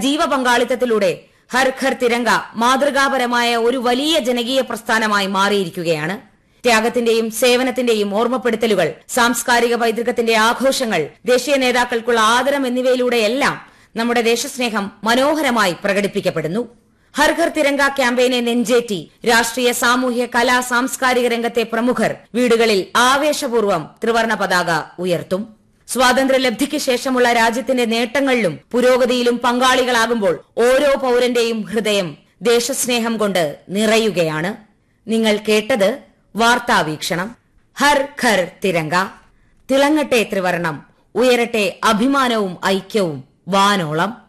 സജീവ പങ്കാളിത്തത്തിലൂടെ ഹർ ഘർ തിരങ്ക മാതൃകാപരമായ ഒരു വലിയ ജനകീയ പ്രസ്ഥാനമായി മാറിയിരിക്കുകയാണ് ത്യാഗത്തിന്റെയും സേവനത്തിന്റെയും ഓർമ്മപ്പെടുത്തലുകൾ സാംസ്കാരിക പൈതൃകത്തിന്റെ ആഘോഷങ്ങൾ ദേശീയ നേതാക്കൾക്കുള്ള ആദരം എന്നിവയിലൂടെയെല്ലാം നമ്മുടെ ദേശസ്നേഹം മനോഹരമായി പ്രകടിപ്പിക്കപ്പെടുന്നു ഹർ ഘർ തിരങ്ക ക്യാമ്പയിനെ നെഞ്ചേറ്റി രാഷ്ട്രീയ സാമൂഹ്യ കലാ സാംസ്കാരിക രംഗത്തെ പ്രമുഖർ വീടുകളിൽ ആവേശപൂർവ്വം ത്രിവർണ പതാക ഉയർത്തും സ്വാതന്ത്ര്യലബ്ധിക്ക് ശേഷമുള്ള രാജ്യത്തിന്റെ നേട്ടങ്ങളിലും പുരോഗതിയിലും പങ്കാളികളാകുമ്പോൾ ഓരോ പൌരന്റെയും ഹൃദയം ദേശസ്നേഹം കൊണ്ട് നിറയുകയാണ് നിങ്ങൾ കേട്ടത് വാർത്താവീക്ഷണം ഹർ ഘർ തിരങ്ക തിളങ്ങട്ടെ ത്രിവർണം ഉയരട്ടെ അഭിമാനവും ഐക്യവും വാനോളം